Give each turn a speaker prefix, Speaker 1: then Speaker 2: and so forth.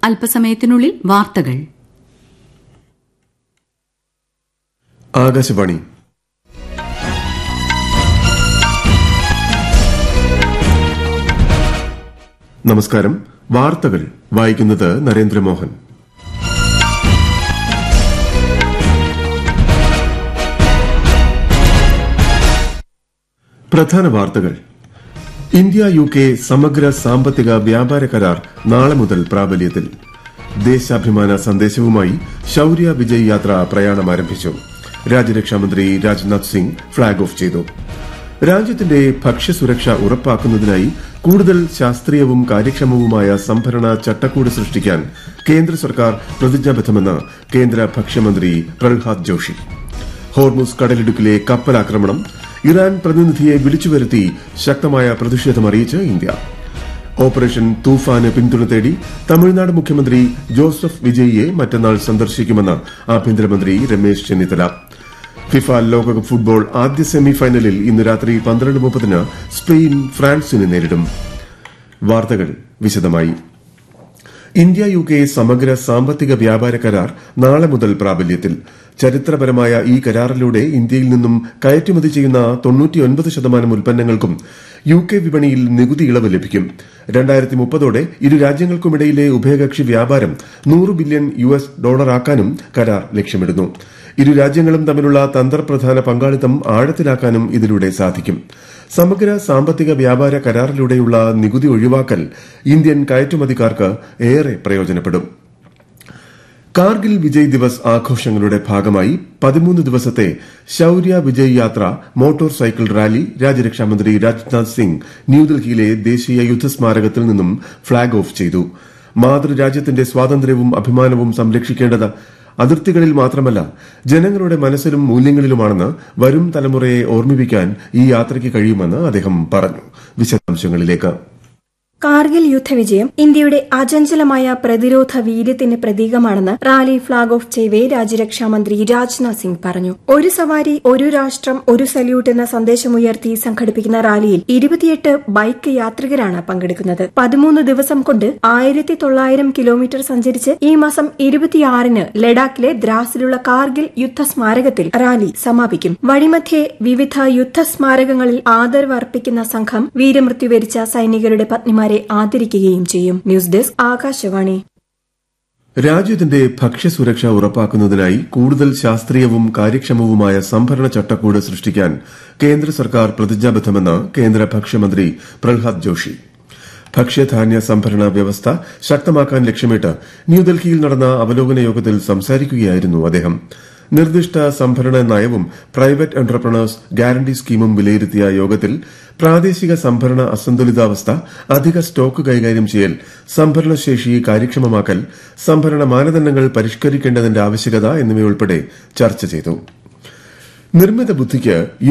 Speaker 1: അല്പസമയത്തിനുള്ളിൽ വാർത്തകൾ
Speaker 2: ആകാശവാണി നമസ്കാരം വാർത്തകൾ വായിക്കുന്നത് നരേന്ദ്രമോഹൻ പ്രധാന വാർത്തകൾ ഇന്ത്യ യു കെ സമഗ്ര സാമ്പത്തിക വ്യാപാര കരാർ നാളെ മുതൽ പ്രാബല്യത്തിൽ ദേശാഭിമാന സന്ദേശവുമായി ശൌര്യ വിജയ് യാത്ര പ്രയാണം ആരംഭിച്ചു രാജ്യരക്ഷാമന്ത്രി രാജ്നാഥ് സിംഗ് ഫ്ളാഗ് ഓഫ് ചെയ്തു രാജ്യത്തിന്റെ ഭക്ഷ്യസുരക്ഷ ഉറപ്പാക്കുന്നതിനായി കൂടുതൽ ശാസ്ത്രീയവും കാര്യക്ഷമവുമായ സംഭരണ ചട്ടക്കൂട് സൃഷ്ടിക്കാൻ കേന്ദ്ര സർക്കാർ പ്രതിജ്ഞാബദ്ധമെന്ന് കേന്ദ്ര ഭക്ഷ്യമന്ത്രി പ്രഹ്ലാദ് ജോഷി ഹോർമുസ് കടലിടുക്കിലെ കപ്പലാക്രമണം ഇറാൻ പ്രതിനിധിയെ വിളിച്ചുവരുത്തി ശക്തമായ പ്രതിഷേധമറിയിച്ച് ഇന്ത്യ ഓപ്പറേഷൻ തൂഫാന് പിന്തുണ തേടി തമിഴ്നാട് മുഖ്യമന്ത്രി ജോസഫ് വിജയിയെ മറ്റന്നാൾ സന്ദർശിക്കുമെന്ന് ആഭ്യന്തരമന്ത്രി രമേശ് ചെന്നിത്തല ഫിഫ ലോകകപ്പ് ഫുട്ബോൾ ആദ്യ സെമി ഫൈനലിൽ ഇന്ന് രാത്രി പന്ത്രണ്ട് മുപ്പതിന് സ്പെയിൻ ഫ്രാൻസിനെ നേരിടും വാർത്തകൾ വിശദമായി ഇന്ത്യ യു കെ സമഗ്ര സാമ്പത്തിക വ്യാപാര കരാർ നാളെ മുതൽ പ്രാബല്യത്തിൽ ചരിത്രപരമായ ഈ കരാറിലൂടെ ഇന്ത്യയിൽ നിന്നും കയറ്റുമതി ചെയ്യുന്ന തൊണ്ണൂറ്റിയൊൻപത് ശതമാനം ഉൽപ്പന്നങ്ങൾക്കും യു കെ വിപണിയിൽ നികുതി ഇളവ് ലഭിക്കും രണ്ടായിരത്തി മുപ്പതോടെ ഇരു രാജ്യങ്ങൾക്കുമിടയിലെ ഉഭയകക്ഷി വ്യാപാരം നൂറ് ബില്യൺ യു എസ് ഡോളറാക്കാനും കരാർ ലക്ഷ്യമിടുന്നു ഇരു രാജ്യങ്ങളും തമ്മിലുള്ള തന്ത്രപ്രധാന പങ്കാളിത്തം ആഴത്തിലാക്കാനും ഇതിലൂടെ സാധിക്കും സമഗ്ര സാമ്പത്തിക വ്യാപാര കരാറിലൂടെയുള്ള നികുതി ഒഴിവാക്കൽ ഇന്ത്യൻ കയറ്റുമതിക്കാർക്ക് ഏറെ പ്രയോജനപ്പെടും കാർഗിൽ വിജയ് ദിവസ് ആഘോഷങ്ങളുടെ ഭാഗമായി പതിമൂന്ന് ദിവസത്തെ ശൌര്യ വിജയ് യാത്ര മോട്ടോർ സൈക്കിൾ റാലി രാജ്യരക്ഷാമന്ത്രി രാജ്നാഥ് സിംഗ് ന്യൂഡൽഹിയിലെ ദേശീയ യുദ്ധസ്മാരകത്തിൽ നിന്നും ഫ്ളാഗ് ഓഫ് ചെയ്തു മാതൃരാജ്യത്തിന്റെ സ്വാതന്ത്ര്യവും അഭിമാനവും സംരക്ഷിക്കേണ്ടത് അതിർത്തികളിൽ മാത്രമല്ല ജനങ്ങളുടെ മനസ്സിലും മൂല്യങ്ങളിലുമാണെന്ന് വരും തലമുറയെ ഓർമ്മിപ്പിക്കാൻ ഈ യാത്രയ്ക്ക് കഴിയുമെന്ന് അദ്ദേഹം പറഞ്ഞു വിശദാംശങ്ങളിലേക്ക്
Speaker 3: കാർഗിൽ യുദ്ധവിജയം ഇന്ത്യയുടെ അചഞ്ചലമായ പ്രതിരോധ വീര്യത്തിന് പ്രതീകമാണെന്ന് റാലി ഫ്ളാഗ് ഓഫ് ചെയ്യവേ രാജ്യരക്ഷാമന്ത്രി രാജ്നാഥ് സിംഗ് പറഞ്ഞു ഒരു സവാരി ഒരു രാഷ്ട്രം ഒരു സല്യൂട്ട് എന്ന സന്ദേശമുയർത്തി സംഘടിപ്പിക്കുന്ന റാലിയിൽ ഇരുപത്തിയെട്ട് ബൈക്ക് യാത്രികരാണ് പങ്കെടുക്കുന്നത് പതിമൂന്ന് ദിവസം കൊണ്ട് ആയിരത്തി തൊള്ളായിരം കിലോമീറ്റർ സഞ്ചരിച്ച് ഈ മാസം ഇരുപത്തിയാറിന് ലഡാക്കിലെ ദ്രാസിലുള്ള കാർഗിൽ യുദ്ധസ്മാരകത്തിൽ റാലി സമാപിക്കും വഴിമധ്യേ വിവിധ യുദ്ധസ്മാരകങ്ങളിൽ ആദരവ് അർപ്പിക്കുന്ന സംഘം വീരമൃത്യു വരിച്ച സൈനികരുടെ പത്നിമാരെ ആദരിക്കുകയും ചെയ്യും ന്യൂസ് ഡെസ്ക് ആകാശവാണി
Speaker 2: രാജ്യത്തിന്റെ ഭക്ഷ്യസുരക്ഷ ഉറപ്പാക്കുന്നതിനായി കൂടുതൽ ശാസ്ത്രീയവും കാര്യക്ഷമവുമായ സംഭരണ ചട്ടക്കൂട് സൃഷ്ടിക്കാൻ കേന്ദ്ര സർക്കാർ പ്രതിജ്ഞാബദ്ധമെന്ന് കേന്ദ്ര ഭക്ഷ്യമന്ത്രി പ്രഹ്ലാദ് ജോഷി ഭക്ഷ്യധാന്യ സംഭരണ വ്യവസ്ഥ ശക്തമാക്കാൻ ലക്ഷ്യമിട്ട് ന്യൂഡൽഹിയിൽ നടന്ന അവലോകന യോഗത്തിൽ സംസാരിക്കുകയായിരുന്നു അദ്ദേഹം നിർദ്ദിഷ്ട സംഭരണ നയവും പ്രൈവറ്റ് എന്റർപ്രണേഴ്സ് ഗ്യാരണ്ടി സ്കീമും വിലയിരുത്തിയ യോഗത്തിൽ പ്രാദേശിക സംഭരണ അസന്തുലിതാവസ്ഥ അധിക സ്റ്റോക്ക് കൈകാര്യം ചെയ്യൽ സംഭരണശേഷി കാര്യക്ഷമമാക്കൽ സംഭരണ മാനദണ്ഡങ്ങൾ പരിഷ്കരിക്കേണ്ടതിന്റെ ആവശ്യകത എന്നിവയുൾപ്പെടെ ചർച്ച ചെയ്തു നിർമ്മിത ബുദ്ധിക്ക്